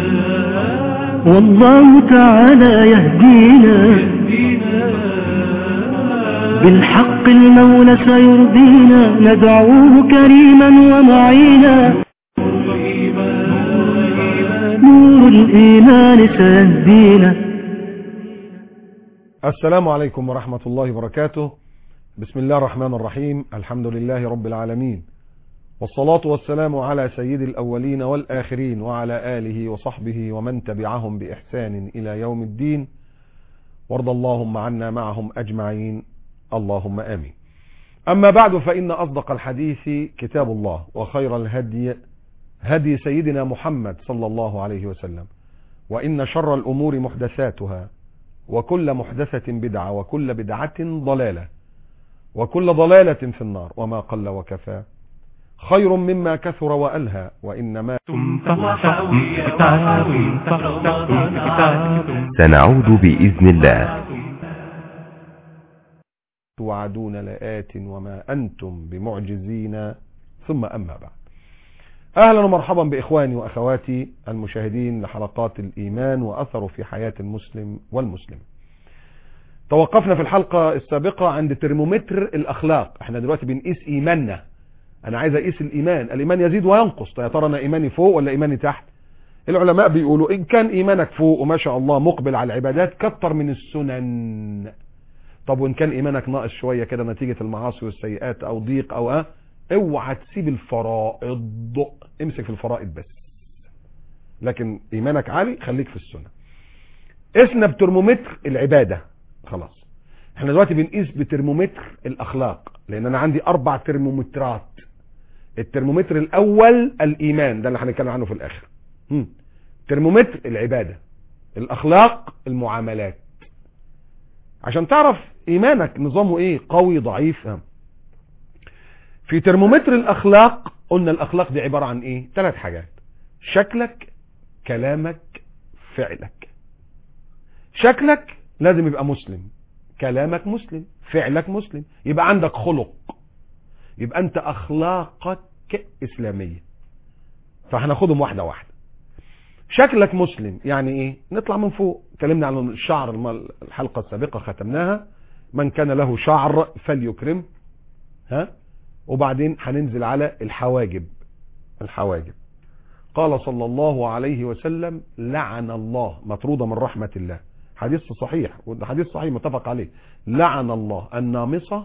والله تعالى يهدينا بالحق المولى سيرضينا ندعوه كريما ومعينا نور الإيمان سيهدينا السلام عليكم ورحمة الله وبركاته بسم الله الرحمن الرحيم الحمد لله رب العالمين والصلاة والسلام على سيد الأولين والآخرين وعلى آله وصحبه ومن تبعهم بإحسان إلى يوم الدين وارض اللهم عنا معهم أجمعين اللهم آمين أما بعد فإن أصدق الحديث كتاب الله وخير الهدي هدي سيدنا محمد صلى الله عليه وسلم وإن شر الأمور محدثاتها وكل محدثة بدعة وكل بدعة ضلالة وكل ضلالة في النار وما قل وكفى خير مما كثر وألهى وإنما سنعود بإذن الله توعدون لآت وما أنتم بمعجزين ثم أما بعد أهلا ومرحبا بإخواني وأخواتي المشاهدين لحلقات الإيمان وأثره في حياة المسلم والمسلم توقفنا في الحلقة السابقة عند ترمومتر الأخلاق احنا دلوقتي بنقيس إيماننا أنا عايز أقيس الإيمان الإيمان يزيد وينقص يا ترى أنا إيماني فوق ولا إيماني تحت العلماء بيقولوا إن كان إيمانك فوق وما شاء الله مقبل على العبادات كتر من السنن طب وإن كان إيمانك ناقص شوية كده نتيجة المعاصي والسيئات أو ضيق أو أه اوعى تسيب الفرائض امسك في الفرائض بس لكن إيمانك عالي خليك في السنة قسنا بترمومتر العبادة خلاص احنا دلوقتي بنقيس بترمومتر الأخلاق لأن أنا عندي أربع ترمومترات الترمومتر الأول الإيمان ده اللي هنتكلم عنه في الآخر هم. ترمومتر العبادة الأخلاق المعاملات عشان تعرف إيمانك نظامه إيه قوي ضعيف هم. في ترمومتر الأخلاق قلنا الأخلاق دي عبارة عن إيه ثلاث حاجات شكلك كلامك فعلك شكلك لازم يبقى مسلم كلامك مسلم فعلك مسلم يبقى عندك خلق يبقى انت اخلاقك اسلامية فهناخدهم واحدة واحدة شكلك مسلم يعني ايه نطلع من فوق اتكلمنا عن الشعر الحلقة السابقة ختمناها من كان له شعر فليكرم ها وبعدين هننزل على الحواجب الحواجب قال صلى الله عليه وسلم لعن الله مطرودة من رحمة الله حديث صحيح حديث صحيح متفق عليه لعن الله النامصة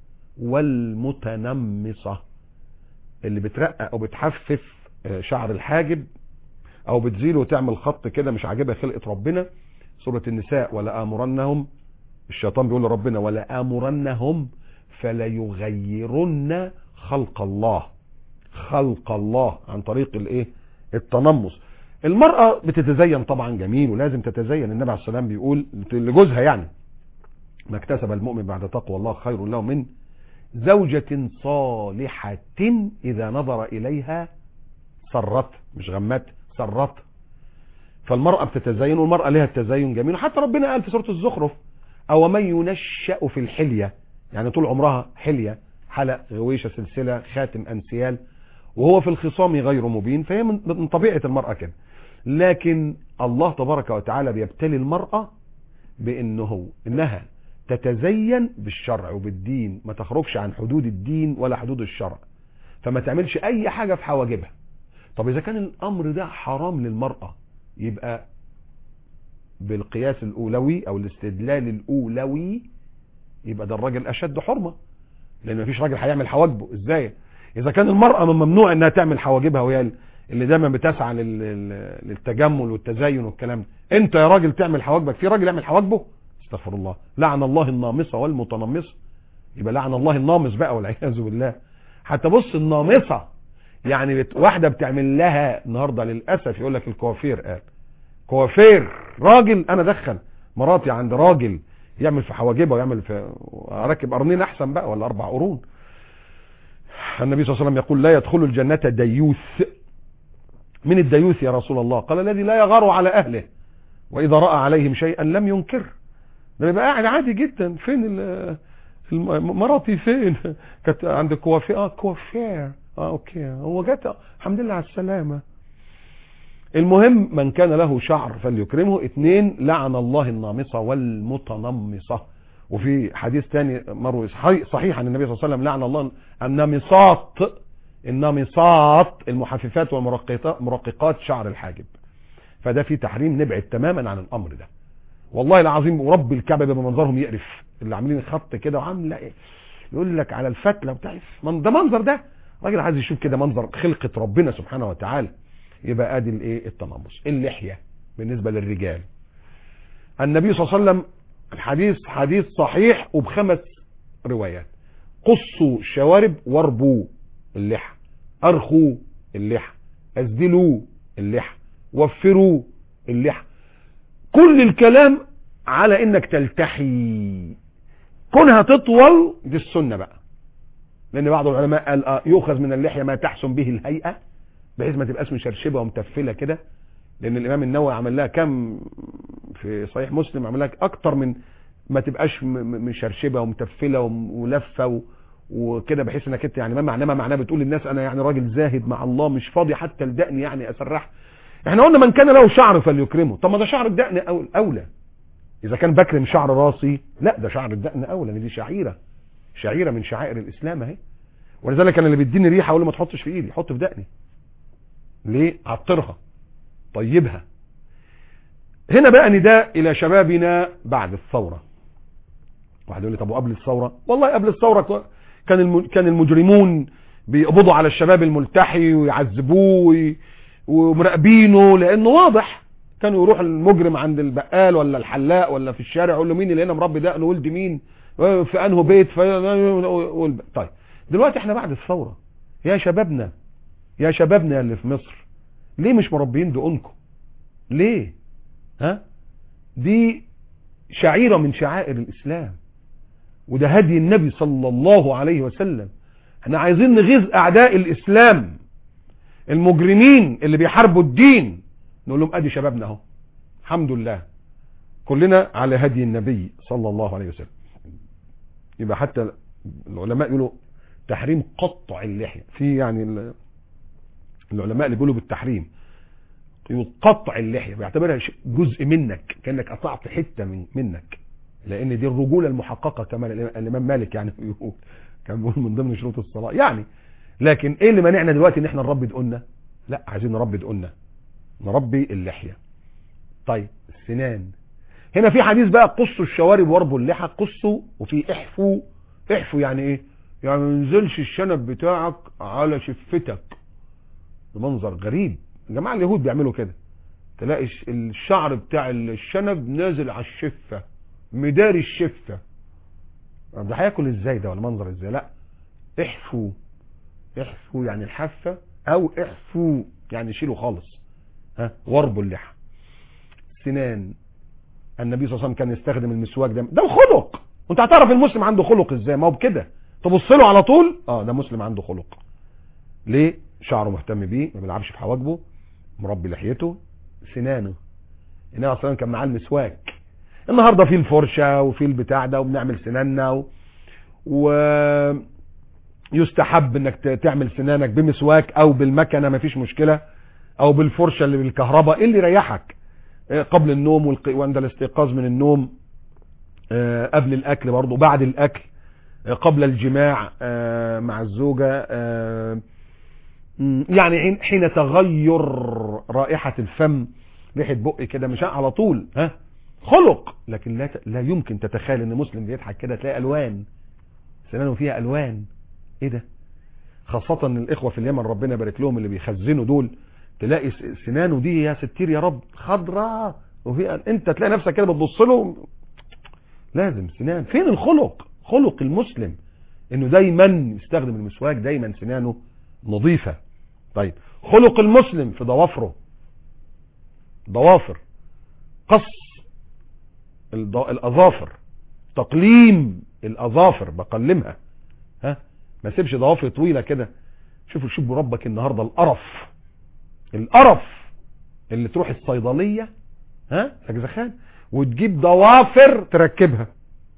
والمتنمصة اللي بترقق او بتحفف شعر الحاجب او بتزيله وتعمل خط كده مش عاجبها خلقة ربنا سورة النساء ولا امرنهم الشيطان بيقول لربنا ولا امرنهم فلا يغيرن خلق الله خلق الله عن طريق الايه التنمص المرأة بتتزين طبعا جميل ولازم تتزين النبي عليه السلام بيقول لجوزها يعني ما اكتسب المؤمن بعد تقوى الله خير له من زوجة صالحة إذا نظر إليها سرت مش غمت سرت فالمرأة بتتزين والمرأة لها التزين جميل وحتى ربنا قال في سورة الزخرف أو من ينشأ في الحلية يعني طول عمرها حلية حلق غويشة سلسلة خاتم أنسيال وهو في الخصام غير مبين فهي من طبيعة المرأة كده لكن الله تبارك وتعالى بيبتلي المرأة بأنه إنها تتزين بالشرع وبالدين ما تخرجش عن حدود الدين ولا حدود الشرع فما تعملش أي حاجة في حواجبها طب إذا كان الأمر ده حرام للمرأة يبقى بالقياس الأولوي أو الاستدلال الأولوي يبقى ده الراجل أشد حرمة لأن مفيش راجل هيعمل حواجبه إزاي إذا كان المرأة من ممنوع إنها تعمل حواجبها وهي اللي دايما بتسعى للتجمل والتزين والكلام ده انت يا راجل تعمل حواجبك في راجل يعمل حواجبه استغفر الله لعن الله النامصة والمتنمصة يبقى لعن الله النامص بقى والعياذ بالله حتى بص النامصة يعني بت... واحدة بتعمل لها النهاردة للأسف يقول لك الكوافير قال كوافير راجل انا دخل مراتي عند راجل يعمل في حواجبها ويعمل في اركب قرنين احسن بقى ولا اربع قرون النبي صلى الله عليه وسلم يقول لا يدخل الجنة ديوث من الديوث يا رسول الله قال الذي لا يغار على اهله واذا رأى عليهم شيئا لم ينكر ده يبقى قاعد عادي جدا فين ال- الم- مراتي فين كانت عند كوافير اه كوافير اه اوكي هو جت الحمد لله على السلامة المهم من كان له شعر فليكرمه اثنين لعن الله النامصة والمتنمصة وفي حديث تاني مروي صحيح صحيح عن النبي صلى الله عليه وسلم لعن الله النامصات النامصات المحففات والمرققات مرققات شعر الحاجب فده في تحريم نبعد تماما عن الامر ده والله العظيم ورب الكعبه بيبقى منظرهم يقرف اللي عاملين خط كده وعامله ايه يقول لك على الفتله بتاع من ده منظر ده راجل عايز يشوف كده منظر خلقه ربنا سبحانه وتعالى يبقى ادي الايه التنمص اللحيه بالنسبه للرجال النبي صلى الله عليه وسلم الحديث حديث صحيح وبخمس روايات قصوا الشوارب واربوا اللحى ارخوا اللحى اسدلوا اللحى وفروا اللحى كل الكلام على انك تلتحي كونها تطول دي السنة بقى لان بعض العلماء قال آه يؤخذ من اللحية ما تحسن به الهيئة بحيث ما تبقاش مشرشبة ومتفلة كده لان الامام النووي عمل لها كم في صحيح مسلم عمل لها اكتر من ما تبقاش م- م- مشرشبة ومتفلة وم- ولفة و- وكده بحيث انك انت يعني ما معناه ما معناه بتقول للناس انا يعني راجل زاهد مع الله مش فاضي حتى لدقني يعني اسرح احنا قلنا من كان له شعر فليكرمه طب ما ده شعر الدقن أول- اولى اذا كان بكرم شعر راسي لا ده شعر الدقن اولى لأن دي شعيره شعيره من شعائر الاسلام اهي ولذلك انا اللي بيديني ريحه اقول له ما تحطش في ايدي حط في دقني ليه عطرها طيبها هنا بقى نداء الى شبابنا بعد الثوره واحد يقول لي طب وقبل الثوره والله قبل الثوره كو- كان الم... كان المجرمون بيقبضوا على الشباب الملتحي ويعذبوه وي... ومراقبينه لانه واضح كانوا يروح المجرم عند البقال ولا الحلاق ولا في الشارع يقول له مين اللي هنا مربي دقنه ولد مين في انه بيت في... طيب دلوقتي احنا بعد الثوره يا شبابنا يا شبابنا اللي في مصر ليه مش مربيين دقنكم ليه ها دي شعيرة من شعائر الإسلام وده هدي النبي صلى الله عليه وسلم احنا عايزين نغيظ أعداء الإسلام المجرمين اللي بيحاربوا الدين نقول لهم ادي شبابنا اهو الحمد لله كلنا على هدي النبي صلى الله عليه وسلم يبقى حتى العلماء يقولوا تحريم قطع اللحية في يعني ال- العلماء اللي بيقولوا بالتحريم يقول قطع اللحية بيعتبرها ش- جزء منك كأنك قطعت حتة من منك لان دي الرجولة المحققة كما الإمام- الامام مالك يعني بيقول كان بيقول من ضمن شروط الصلاة يعني لكن ايه اللي مانعنا دلوقتي ان احنا نربي دقنا لا عايزين نربي دقنا نربي اللحية طيب السنان هنا في حديث بقى قصوا الشوارب واربوا اللحى قصوا وفي احفوا احفوا يعني ايه يعني ما ينزلش الشنب بتاعك على شفتك ده منظر غريب الجماعة اليهود بيعملوا كده تلاقي الش- الشعر بتاع الشنب نازل على الشفة مداري الشفة طب ده هياكل ازاي ده ولا منظر ازاي لا احفوا احفوا يعني الحافة او احفوا يعني شيلوا خالص ها واربوا اللحى سنان النبي صلى الله عليه وسلم كان يستخدم المسواك ده ده خلق وانت هتعرف المسلم عنده خلق ازاي ما هو بكده تبص له على طول اه ده مسلم عنده خلق ليه شعره مهتم بيه ما بيلعبش في حواجبه مربي لحيته سنانه النبي صلى الله عليه وسلم كان معاه المسواك النهارده في الفرشه وفي البتاع ده وبنعمل سناننا و... و... يستحب انك ت- تعمل سنانك بمسواك او بالمكنه مفيش مشكله او بالفرشه اللي بالكهرباء ايه اللي يريحك آه، قبل النوم والق- وعند الاستيقاظ من النوم آه، قبل الاكل برضه بعد الاكل آه، قبل الجماع آه، مع الزوجه آه، مم، يعني حين- حين تغير رائحه الفم ريحه بقي كده مش على طول ها خلق لكن لا ت- لا يمكن تتخيل ان مسلم بيضحك كده تلاقي الوان سنانه فيها الوان ايه ده خاصة ان الاخوة في اليمن ربنا يبارك لهم اللي بيخزنوا دول تلاقي س- سنانه دي يا ستير يا رب خضراء وفي انت تلاقي نفسك كده بتبص له لازم سنان فين الخلق خلق المسلم انه دايما يستخدم المسواك دايما سنانه نظيفة طيب خلق المسلم في ضوافره ضوافر قص الض- الاظافر تقليم الاظافر بقلمها ها ما سيبش ضوافر طويله كده شوفوا شوفوا ربك النهارده القرف القرف اللي تروح الصيدليه ها يا جزخان وتجيب ضوافر تركبها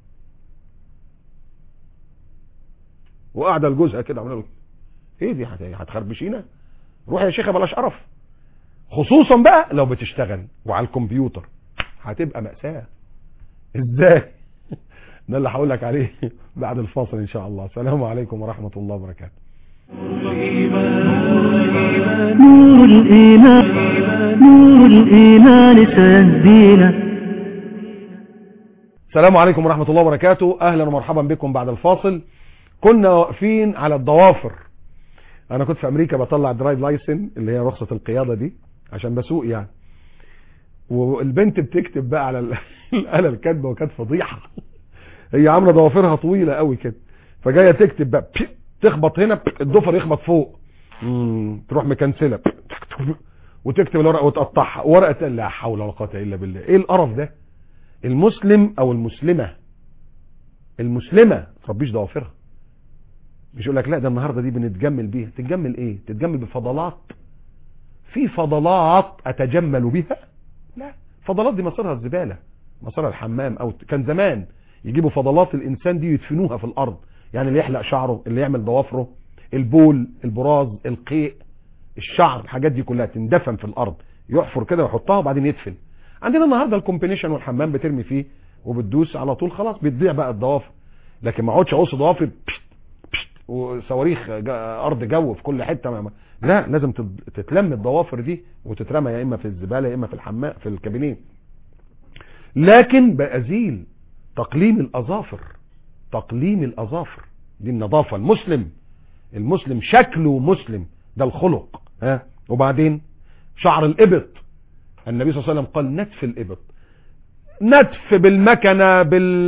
وقاعده لجوزها كده عماله ايه دي هت- هتخربشينا روح يا شيخه بلاش قرف خصوصا بقى لو بتشتغل وعلى الكمبيوتر هتبقى مأساة ازاي ده اللي هقول لك عليه بعد الفاصل ان شاء الله السلام عليكم ورحمة الله وبركاته نور الإيمان نور الإيمان سيهدينا السلام عليكم ورحمة الله وبركاته اهلا ومرحبا بكم بعد الفاصل كنا واقفين على الضوافر انا كنت في امريكا بطلع درايف لايسن اللي هي رخصة القيادة دي عشان بسوق يعني والبنت بتكتب بقى على ال- الآلة الكاتبة وكانت فضيحة هي عاملة ضوافرها طويلة قوي كده فجاية تكتب بقى بي- تخبط هنا بي- الضفر يخبط فوق مم، تروح مكنسلة بي- وتكتب الورقة وتقطعها ورقة لا حول ولا قوة الا بالله ايه القرف ده المسلم او المسلمة المسلمة تربيش ضوافرها مش يقول لك لا ده النهارده دي بنتجمل بيها تتجمل ايه تتجمل بفضلات في فضلات اتجمل بها لا فضلات دي مصيرها الزباله مصيرها الحمام او كان زمان يجيبوا فضلات الانسان دي يدفنوها في الارض يعني اللي يحلق شعره اللي يعمل ضوافره البول البراز القيء الشعر الحاجات دي كلها تندفن في الارض يحفر كده ويحطها وبعدين يدفن عندنا النهارده الكومبينيشن والحمام بترمي فيه وبتدوس على طول خلاص بتضيع بقى الضوافر لكن ما اقعدش اقص ضوافر بشت بشت وصواريخ جا- ارض جو في كل حته ما- ما- لا لازم تت- تتلم الضوافر دي وتترمى يا اما في الزباله يا اما في الحمام في الكابينيه لكن بأزيل تقليم الأظافر تقليم الأظافر دي النظافة المسلم المسلم شكله مسلم ده الخلق ها وبعدين شعر الإبط النبي صلى الله عليه وسلم قال نتف الإبط نتف بالمكنة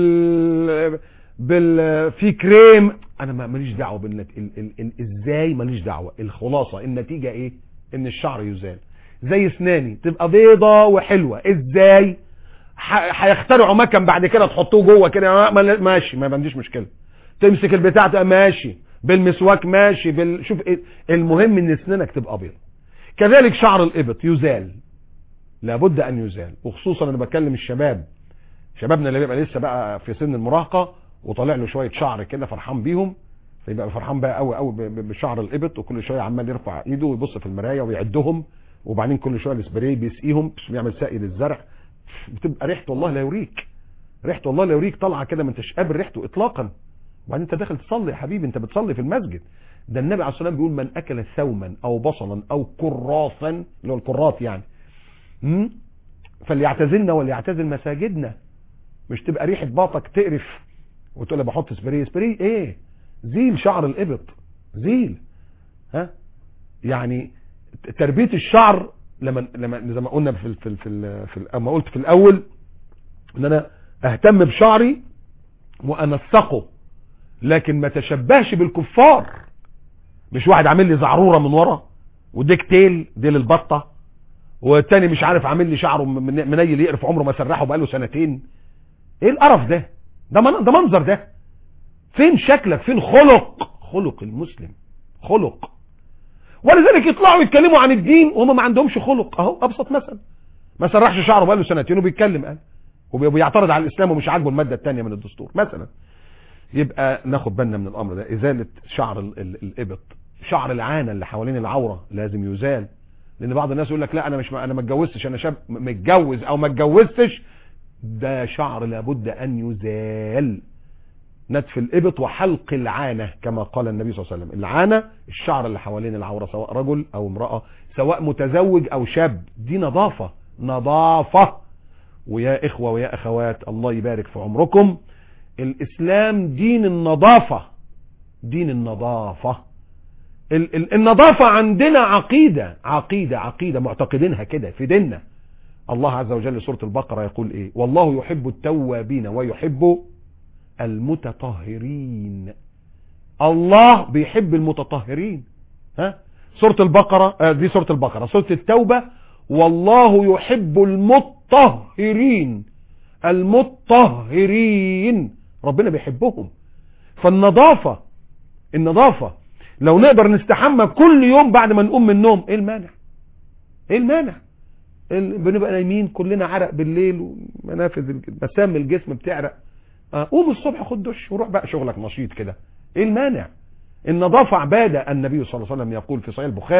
بال بال في كريم انا ما- ماليش دعوه بالنت... ال... ال... ال... ازاي ماليش دعوه الخلاصه النتيجه ايه ان الشعر يزال زي اسناني تبقى بيضه وحلوه ازاي ح- هيخترعوا مكن بعد كده تحطوه جوه كده ما- ماشي ما عنديش مشكله تمسك البتاع تبقى ماشي بالمسواك ماشي بال... شوف إيه؟ المهم ان اسنانك تبقى بيض كذلك شعر الابط يزال لابد ان يزال وخصوصا انا بكلم الشباب شبابنا اللي بيبقى لسه بقى في سن المراهقه وطالع له شويه شعر كده فرحان بيهم فيبقى فرحان بقى قوي قوي ب- ب- بشعر الابط وكل شويه عمال يرفع ايده ويبص في المرايه ويعدهم وبعدين كل شويه السبراي بيسقيهم بيعمل سقي للزرع بتبقى ريحته والله لا يوريك ريحته والله لا يوريك طالعه كده ما انتش قابل ريحته اطلاقا وبعدين انت داخل تصلي يا حبيبي انت بتصلي في المسجد ده النبي عليه الصلاه والسلام بيقول من اكل ثوما او بصلا او كراسا اللي هو الكرات يعني م? فليعتزلنا وليعتزل مساجدنا مش تبقى ريحه باطك تقرف وتقول لي بحط سبراي سبراي ايه زيل شعر الابط زيل ها يعني تربيه الشعر لما لما زي ما قلنا في ال في ال في, ال في ال اما قلت في الاول ان انا اهتم بشعري وانسقه لكن ما تشبهش بالكفار مش واحد عامل لي زعروره من ورا وديك تيل ديل البطه والتاني مش عارف عامل لي شعره من- منيل يقرف عمره ما سرحه بقاله سنتين ايه القرف ده ده من- ده منظر ده فين شكلك فين خلق خلق المسلم خلق ولذلك يطلعوا يتكلموا عن الدين وهم ما عندهمش خلق اهو ابسط مثلا ما سرحش شعره بقاله سنتين وبيتكلم قال وبيعترض على الاسلام ومش عاجبه الماده الثانيه من الدستور مثلا يبقى ناخد بالنا من الامر ده ازاله شعر ال- ال- الابط شعر العانه اللي حوالين العوره لازم يزال لان بعض الناس يقول لك لا انا مش انا ما اتجوزتش انا شاب م- متجوز او ما اتجوزتش ده شعر لابد ان يزال نتف الابط وحلق العانه كما قال النبي صلى الله عليه وسلم العانه الشعر اللي حوالين العوره سواء رجل او امراه سواء متزوج او شاب دي نظافه نظافه ويا اخوه ويا اخوات الله يبارك في عمركم الاسلام دين النظافه دين النظافه ال- ال- النظافه عندنا عقيده عقيده عقيده معتقدينها كده في ديننا الله عز وجل سورة البقرة يقول ايه والله يحب التوابين ويحب المتطهرين الله بيحب المتطهرين ها سورة البقرة آه دي سورة البقرة سورة التوبة والله يحب المطهرين المطهرين ربنا بيحبهم فالنظافة النظافة لو نقدر نستحمى كل يوم بعد ما نقوم من النوم ايه المانع ايه المانع ال- بنبقى نايمين كلنا عرق بالليل ومنافذ الج- مسام الجسم بتعرق آه، قوم الصبح خد دش وروح بقى شغلك نشيط كده ايه المانع النظافة عبادة النبي صلى الله عليه وسلم يقول في صحيح البخاري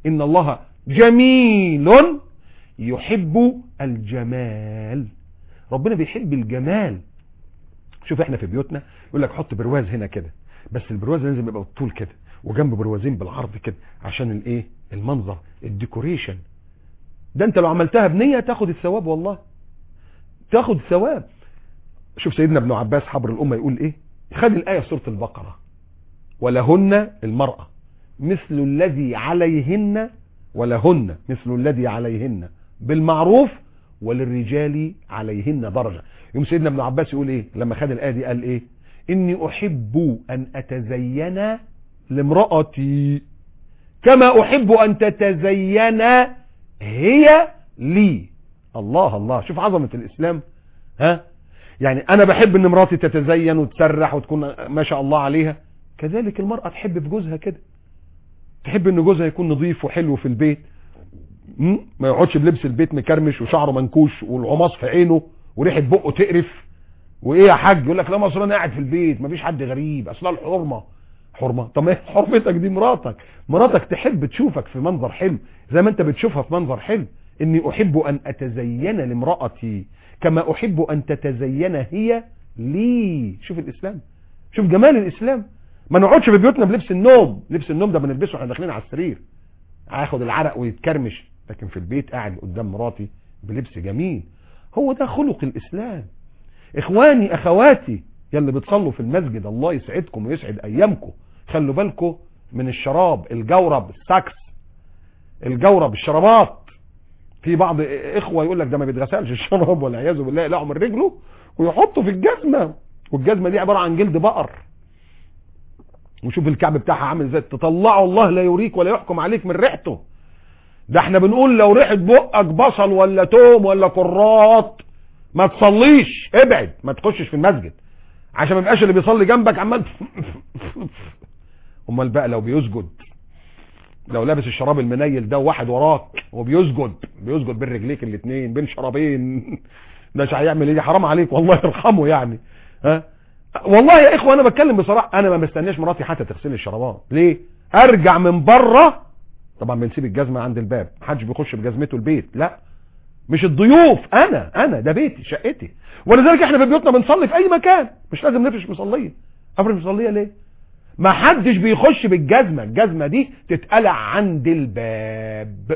ان الله جميل يحب الجمال ربنا بيحب الجمال شوف احنا في بيوتنا يقول لك حط برواز هنا كده بس البرواز لازم يبقى بالطول كده وجنب بروازين بالعرض كده عشان الايه المنظر الديكوريشن ده انت لو عملتها بنية تاخد الثواب والله تاخد ثواب شوف سيدنا ابن عباس حبر الامه يقول ايه خد الايه في سوره البقره ولهن المراه مثل الذي عليهن ولهن مثل الذي عليهن بالمعروف وللرجال عليهن درجه يوم سيدنا ابن عباس يقول ايه لما خد الايه دي قال ايه اني احب ان اتزين لامرأتي كما احب ان تتزين هي لي الله الله شوف عظمة الاسلام ها يعني انا بحب ان مراتي تتزين وتسرح وتكون ما شاء الله عليها كذلك المرأة تحب في جوزها كده تحب ان جوزها يكون نظيف وحلو في البيت م? ما يقعدش بلبس البيت مكرمش وشعره منكوش والعماص في عينه وريحه بقه تقرف وايه يا حاج يقول لك لا ما اصل انا قاعد في البيت مفيش حد غريب اصلها الحرمه حرمه طب ما هي حرمتك دي مراتك مراتك تحب تشوفك في منظر حلو زي ما انت بتشوفها في منظر حلو اني احب ان اتزين لامرأتي كما احب ان تتزين هي لي شوف الاسلام شوف جمال الاسلام ما نقعدش في بيوتنا بلبس النوم لبس النوم ده بنلبسه واحنا داخلين على السرير هاخد العرق ويتكرمش لكن في البيت قاعد قدام مراتي بلبس جميل هو ده خلق الاسلام اخواني اخواتي يلي بتصلوا في المسجد الله يسعدكم ويسعد ايامكم خلوا بالكم من الشراب الجورب الساكس الجورب الشرابات في بعض اخوة يقول لك ده ما بيتغسلش الشراب والعياذ بالله يقلعوا من رجله ويحطوا في الجزمة والجزمة دي عبارة عن جلد بقر وشوف الكعب بتاعها عامل ازاي تطلعه الله لا يريك ولا يحكم عليك من ريحته ده احنا بنقول لو ريحة بقك بصل ولا توم ولا كرات ما تصليش ابعد ما تخشش في المسجد عشان ما يبقاش اللي بيصلي جنبك عمال امال بقى لو بيسجد لو لابس الشراب المنيل ده واحد وراك وبيسجد بيسجد بين رجليك الاثنين بين شرابين ده مش هيعمل ايه حرام عليك والله يرحمه يعني ها والله يا اخوه انا بتكلم بصراحه انا ما بستناش مراتي حتى تغسل الشرابات ليه ارجع من بره طبعا بنسيب الجزمه عند الباب محدش بيخش بجزمته البيت لا مش الضيوف انا انا ده بيتي شقتي ولذلك احنا في بيوتنا بنصلي في اي مكان مش لازم نفرش مصليه افرش مصليه ليه ما حدش بيخش بالجزمه الجزمه دي تتقلع عند الباب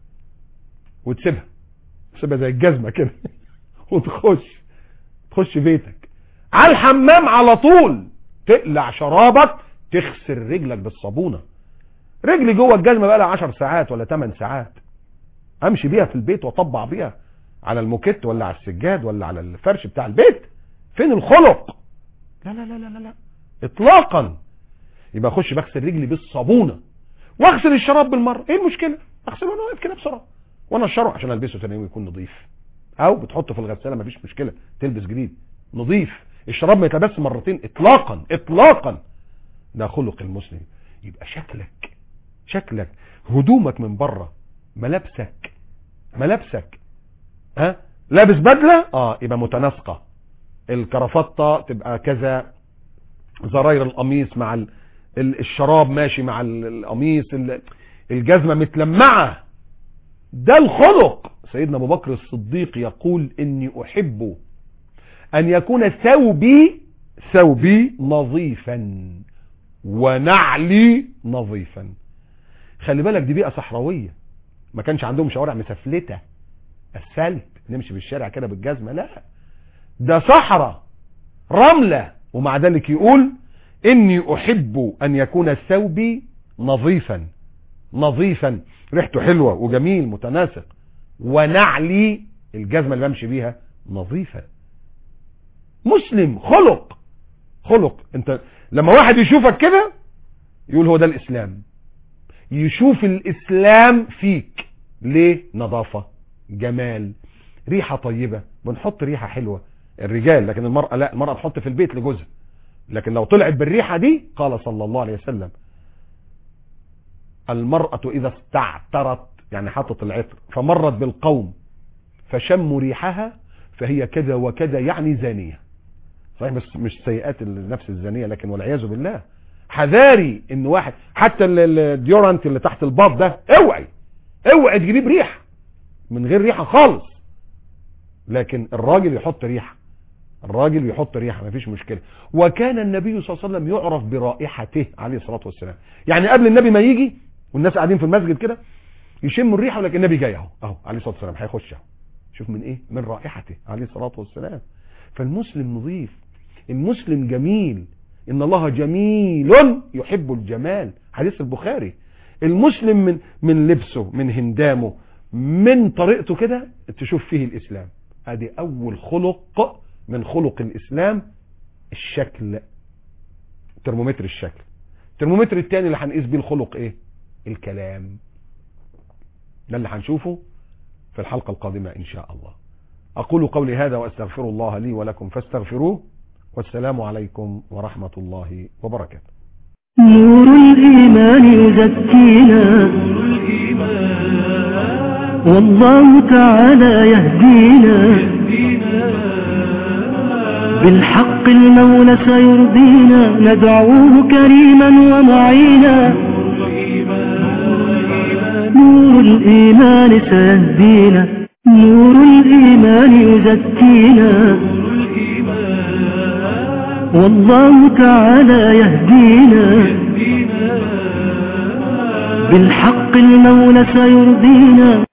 وتسيبها تسيبها زي الجزمه كده وتخش تخش بيتك على الحمام على طول تقلع شرابك تغسل رجلك بالصابونه رجلي جوه الجزمه بقى لها 10 ساعات ولا 8 ساعات امشي بيها في البيت واطبع بيها على الموكيت ولا على السجاد ولا على الفرش بتاع البيت فين الخلق لا لا لا لا لا اطلاقا يبقى اخش بغسل رجلي بالصابونه واغسل الشراب بالمره ايه المشكله اغسله وانا واقف كده بسرعه وانا اشره عشان البسه تاني يوم يكون نظيف او بتحطه في الغساله مفيش مشكله تلبس جديد نظيف الشراب ما يتلبسش مرتين اطلاقا اطلاقا ده خلق المسلم يبقى شكلك شكلك هدومك من بره ملابسك ملابسك ها لابس بدله اه يبقى متناسقه الكرافطه تبقى كذا زراير القميص مع ال... الشراب ماشي مع القميص الجزمه متلمعه ده الخلق سيدنا ابو بكر الصديق يقول اني احب ان يكون ثوبي ثوبي نظيفا ونعلي نظيفا خلي بالك دي بيئه صحراويه ما كانش عندهم شوارع مسفلته اسفلت نمشي بالشارع كده بالجزمه لا ده صحراء رمله ومع ذلك يقول اني احب ان يكون ثوبي نظيفا نظيفا ريحته حلوه وجميل متناسق ونعلي الجزمه اللي بمشي بيها نظيفه مسلم خلق خلق انت لما واحد يشوفك كده يقول هو ده الاسلام يشوف الاسلام فيك ليه نظافة جمال ريحة طيبة بنحط ريحة حلوة الرجال لكن المرأة لا المرأة تحط في البيت لجوزها لكن لو طلعت بالريحة دي قال صلى الله عليه وسلم المرأة اذا استعترت يعني حطت العطر فمرت بالقوم فشموا ريحها فهي كذا وكذا يعني زانية صحيح بس مش سيئات النفس الزانية لكن والعياذ بالله حذاري ان واحد حتى ال- ال- الديورانت اللي تحت الباب ده اوعي اوعي تجيبيه بريحه من غير ريحه خالص لكن الراجل يحط ريحه الراجل يحط ريحه مفيش مشكله وكان النبي صلى الله عليه وسلم يعرف برائحته عليه الصلاه والسلام يعني قبل النبي ما يجي والناس قاعدين في المسجد كده يشموا الريحه ولكن النبي جاي اهو اهو عليه الصلاه والسلام هيخش اهو شوف من ايه من رائحته عليه الصلاه والسلام فالمسلم نظيف المسلم جميل ان الله جميل يحب الجمال حديث البخاري المسلم من من لبسه من هندامه من طريقته كده تشوف فيه الاسلام ادي اول خلق من خلق الاسلام الشكل ترمومتر الشكل الترمومتر الثاني اللي هنقيس بيه الخلق ايه الكلام ده اللي هنشوفه في الحلقة القادمة ان شاء الله اقول قولي هذا واستغفر الله لي ولكم فاستغفروه والسلام عليكم ورحمة الله وبركاته نور الإيمان يزكينا والله تعالى يهدينا بالحق المولى سيرضينا ندعوه كريما ومعينا نور الإيمان سيهدينا نور الإيمان يزكينا والله تعالى يهدينا بالحق المولى سيرضينا